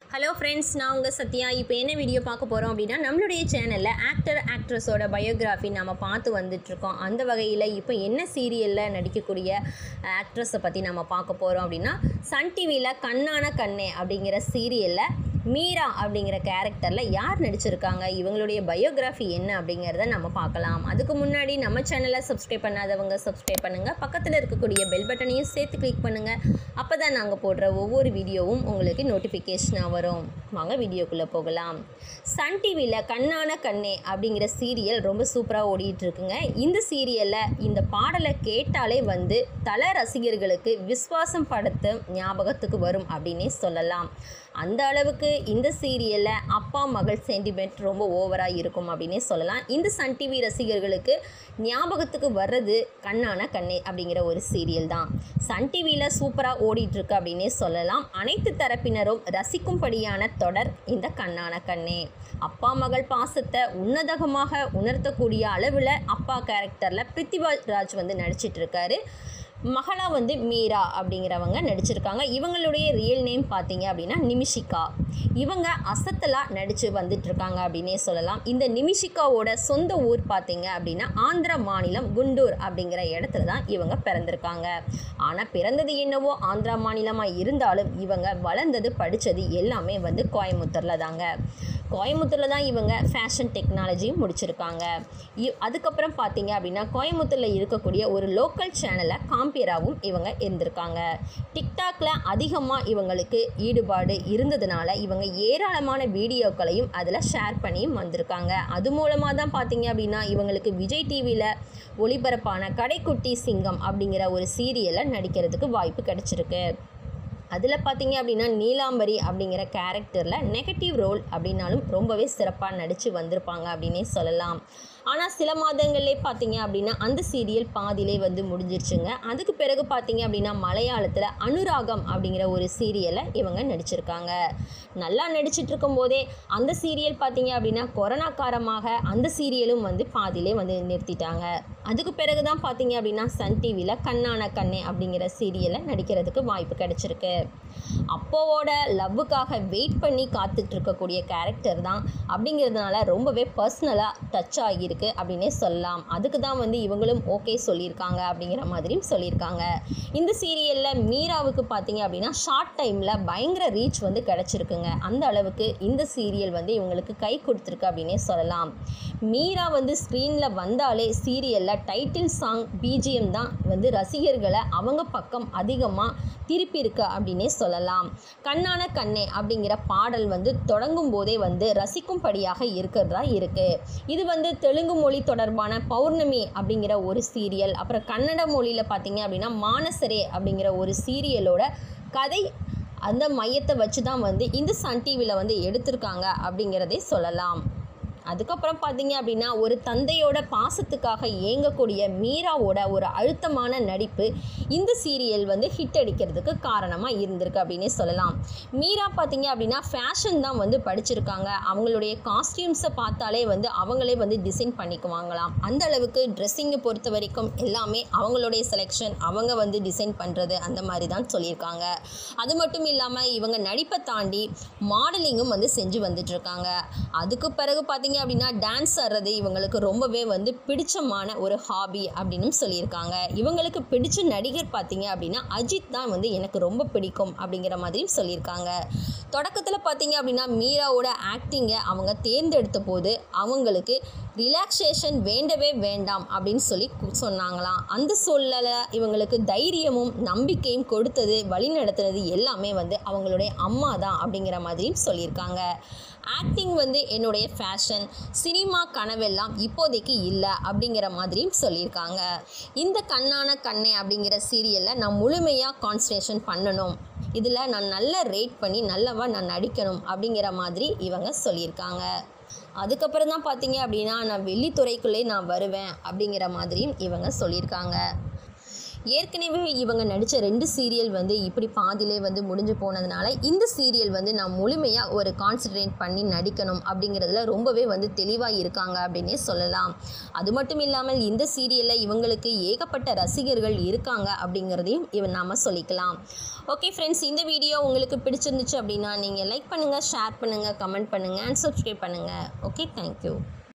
hello friends நான் உங்கள் சத்யா இப்போ என்ன வீடியோ பார்க்க போகிறோம் அப்படின்னா நம்மளுடைய சேனலில் ஆக்டர் ஆக்ட்ரஸோட பயோகிராஃபி நம்ம பார்த்து வந்துட்ருக்கோம் அந்த வகையில் இப்போ என்ன சீரியலில் நடிக்கக்கூடிய ஆக்ட்ரஸை பற்றி நம்ம பார்க்க போகிறோம் அப்படின்னா சன் டிவியில் கண்ணான கண்ணே அப்படிங்கிற சீரியலில் மீரா அப்படிங்கிற கேரக்டரில் யார் நடிச்சிருக்காங்க இவங்களுடைய பயோகிராஃபி என்ன அப்படிங்கிறத நம்ம பார்க்கலாம் அதுக்கு முன்னாடி நம்ம சேனலை சப்ஸ்கிரைப் பண்ணாதவங்க சப்ஸ்கிரைப் பண்ணுங்கள் பக்கத்தில் இருக்கக்கூடிய பெல் பட்டனையும் சேர்த்து கிளிக் பண்ணுங்கள் அப்போ தான் நாங்கள் போடுற ஒவ்வொரு வீடியோவும் உங்களுக்கு நோட்டிஃபிகேஷனாக வரும் வாங்க வீடியோக்குள்ளே போகலாம் சன் டிவியில் கண்ணான கண்ணே அப்படிங்கிற சீரியல் ரொம்ப சூப்பராக ஓடிட்டு இருக்குங்க இந்த சீரியலில் இந்த பாடலை கேட்டாலே வந்து தல ரசிகர்களுக்கு விஸ்வாசம் படத்து ஞாபகத்துக்கு வரும் அப்படின்னே சொல்லலாம் அந்த அளவுக்கு இந்த சீரியலில் அப்பா மகள் சென்டிமெண்ட் ரொம்ப ஓவராக இருக்கும் அப்படின்னே சொல்லலாம் இந்த சன் டிவி ரசிகர்களுக்கு ஞாபகத்துக்கு வர்றது கண்ணான கண்ணே அப்படிங்கிற ஒரு சீரியல் தான் சன் டிவியில் சூப்பராக ஓடிட்டுருக்கு அப்படின்னே சொல்லலாம் அனைத்து தரப்பினரும் ரசிக்கும்படியான தொடர் இந்த கண்ணான கண்ணே அப்பா மகள் பாசத்தை உன்னதகமாக உணர்த்தக்கூடிய அளவில் அப்பா கேரக்டரில் பிருத்திவாஜ் ராஜ் வந்து நடிச்சிட்டு இருக்காரு மகளா வந்து மீரா அப்படிங்கிறவங்க நடிச்சிருக்காங்க இவங்களுடைய ரியல் நேம் பார்த்தீங்க அப்படின்னா நிமிஷிகா இவங்க அசத்தலாக நடித்து வந்துட்டுருக்காங்க அப்படின்னே சொல்லலாம் இந்த நிமிஷிகாவோட சொந்த ஊர் பார்த்தீங்க அப்படின்னா ஆந்திர மாநிலம் குண்டூர் அப்படிங்கிற இடத்துல தான் இவங்க பிறந்திருக்காங்க ஆனால் பிறந்தது என்னவோ ஆந்திரா மாநிலமாக இருந்தாலும் இவங்க வளர்ந்தது படித்தது எல்லாமே வந்து கோயம்புத்தூரில் தாங்க கோயம்புத்தூரில் தான் இவங்க ஃபேஷன் டெக்னாலஜியும் முடிச்சிருக்காங்க இ- அதுக்கப்புறம் பார்த்தீங்க அப்படின்னா கோயம்புத்தூரில் இருக்கக்கூடிய ஒரு லோக்கல் சேனலில் காம்பியராகவும் இவங்க இருந்திருக்காங்க டிக்டாக்ல அதிகமாக இவங்களுக்கு ஈடுபாடு இருந்ததுனால இவங்க ஏராளமான வீடியோக்களையும் அதில் ஷேர் பண்ணியும் வந்திருக்காங்க அது மூலமாக தான் பார்த்தீங்க அப்படின்னா இவங்களுக்கு விஜய் டிவியில் ஒளிபரப்பான கடைக்குட்டி சிங்கம் அப்படிங்கிற ஒரு சீரியலை நடிக்கிறதுக்கு வாய்ப்பு கிடைச்சிருக்கு அதில் பார்த்தீங்க அப்படின்னா நீலாம்பரி அப்படிங்கிற கேரக்டரில் நெகட்டிவ் ரோல் அப்படின்னாலும் ரொம்பவே சிறப்பாக நடித்து வந்திருப்பாங்க அப்படின்னே சொல்லலாம் ஆனால் சில மாதங்களே பார்த்தீங்க அப்படின்னா அந்த சீரியல் பாதியிலே வந்து முடிஞ்சிருச்சுங்க அதுக்கு பிறகு பார்த்தீங்க அப்படின்னா மலையாளத்தில் அனுராகம் அப்படிங்கிற ஒரு சீரியலை இவங்க நடிச்சிருக்காங்க நல்லா நடிச்சிட்டு இருக்கும்போதே அந்த சீரியல் பார்த்தீங்க அப்படின்னா கொரோனா காரணமாக அந்த சீரியலும் வந்து பாதியிலே வந்து நிறுத்திட்டாங்க அதுக்கு பிறகு தான் பார்த்தீங்க அப்படின்னா சன் டிவியில் கண்ணான கண்ணே அப்படிங்கிற சீரியலை நடிக்கிறதுக்கு வாய்ப்பு கிடைச்சிருக்கு அப்போவோட லவ்வுக்காக வெயிட் பண்ணி காத்துட்டு இருக்கக்கூடிய கேரக்டர் தான் அப்படிங்கிறதுனால ரொம்பவே பர்சனலாக டச் ஆகியிருக்கு அப்படின்னே சொல்லலாம் அதுக்கு தான் வந்து இவங்களும் ஓகே சொல்லியிருக்காங்க அப்படிங்கிற மாதிரியும் சொல்லியிருக்காங்க இந்த சீரியலில் மீராவுக்கு பார்த்தீங்க அப்படின்னா ஷார்ட் டைமில் பயங்கர ரீச் வந்து கிடச்சிருக்குங்க அந்த அளவுக்கு இந்த சீரியல் வந்து இவங்களுக்கு கை கொடுத்துருக்கு அப்படின்னே சொல்லலாம் மீரா வந்து ஸ்க்ரீனில் வந்தாலே சீரியலில் டைட்டில் சாங் பிஜிஎம் தான் வந்து ரசிகர்களை அவங்க பக்கம் அதிகமாக திருப்பி இருக்கு அப்படின்னே சொல்லலாம் கண்ணான கண்ணே அப்படிங்கிற பாடல் வந்து தொடங்கும் போதே வந்து ரசிக்கும்படியாக இருக்கிறதா இருக்கு இது வந்து தெலுங்கு மொழி தொடர்பான பௌர்ணமி அப்படிங்கிற ஒரு சீரியல் அப்புறம் கன்னட மொழியில் பார்த்தீங்க அப்படின்னா மானசரே அப்படிங்கிற ஒரு சீரியலோட கதை அந்த மையத்தை வச்சு தான் வந்து இந்த சன் டிவியில் வந்து எடுத்திருக்காங்க அப்படிங்கிறதே சொல்லலாம் அதுக்கப்புறம் பார்த்தீங்க அப்படின்னா ஒரு தந்தையோட பாசத்துக்காக ஏங்கக்கூடிய மீராவோட ஒரு அழுத்தமான நடிப்பு இந்த சீரியல் வந்து ஹிட் அடிக்கிறதுக்கு காரணமாக இருந்திருக்கு அப்படின்னே சொல்லலாம் மீரா பார்த்தீங்க அப்படின்னா ஃபேஷன் தான் வந்து படிச்சிருக்காங்க அவங்களுடைய காஸ்டியூம்ஸை பார்த்தாலே வந்து அவங்களே வந்து டிசைன் பண்ணிக்குவாங்களாம் அந்த அளவுக்கு ட்ரெஸ்ஸிங்கை பொறுத்த வரைக்கும் எல்லாமே அவங்களுடைய செலெக்ஷன் அவங்க வந்து டிசைன் பண்ணுறது அந்த மாதிரி தான் சொல்லியிருக்காங்க அது மட்டும் இல்லாமல் இவங்க நடிப்பை தாண்டி மாடலிங்கும் வந்து செஞ்சு வந்துட்டு இருக்காங்க அதுக்கு பிறகு பார்த்தீங்க அப்படின்னா டான்ஸ் ஆடுறது இவங்களுக்கு ரொம்பவே வந்து பிடிச்சமான ஒரு ஹாபி அப்படின்னு சொல்லியிருக்காங்க இவங்களுக்கு பிடிச்ச நடிகர் பார்த்தீங்க அப்படின்னா அஜித் தான் வந்து எனக்கு ரொம்ப பிடிக்கும் அப்படிங்கிற மாதிரியும் சொல்லியிருக்காங்க தொடக்கத்தில் பார்த்தீங்க அப்படின்னா மீராவோட ஆக்டிங்கை அவங்க தேர்ந்தெடுத்த போது அவங்களுக்கு ரிலாக்ஸேஷன் வேண்டவே வேண்டாம் அப்படின்னு சொல்லி கு- சொன்னாங்களாம் அந்த சூழ்நிலை இவங்களுக்கு தைரியமும் நம்பிக்கையும் கொடுத்தது வழி நடத்துனது எல்லாமே வந்து அவங்களுடைய அம்மா தான் அப்படிங்கிற மாதிரியும் சொல்லியிருக்காங்க ஆக்டிங் வந்து என்னுடைய ஃபேஷன் சினிமா கனவெல்லாம் இப்போதைக்கு இல்லை அப்படிங்கிற மாதிரியும் சொல்லியிருக்காங்க இந்த கண்ணான கண்ணே அப்படிங்கிற சீரியலில் நான் முழுமையாக கான்சன்ட்ரேஷன் பண்ணணும் இதில் நான் நல்லா ரேட் பண்ணி நல்லவா நான் நடிக்கணும் அப்படிங்கிற மாதிரி இவங்க சொல்லியிருக்காங்க அதுக்கப்புறம் தான் பார்த்தீங்க அப்படின்னா நான் வெள்ளித்துறைக்குள்ளே நான் வருவேன் அப்படிங்கிற மாதிரியும் இவங்க சொல்லியிருக்காங்க ஏற்கனவே இவங்க நடித்த ரெண்டு சீரியல் வந்து இப்படி பாதியிலே வந்து முடிஞ்சு போனதுனால இந்த சீரியல் வந்து நான் முழுமையாக ஒரு கான்சன்ட்ரேட் பண்ணி நடிக்கணும் அப்படிங்கிறதுல ரொம்பவே வந்து தெளிவாக இருக்காங்க அப்படின்னே சொல்லலாம் அது மட்டும் இல்லாமல் இந்த சீரியலில் இவங்களுக்கு ஏகப்பட்ட ரசிகர்கள் இருக்காங்க அப்படிங்கிறதையும் இவன் நாம் சொல்லிக்கலாம் ஓகே ஃப்ரெண்ட்ஸ் இந்த வீடியோ உங்களுக்கு பிடிச்சிருந்துச்சு அப்படின்னா நீங்கள் லைக் பண்ணுங்கள் ஷேர் பண்ணுங்கள் கமெண்ட் பண்ணுங்கள் அண்ட் சப்ஸ்கிரைப் பண்ணுங்கள் ஓகே தேங்க்யூ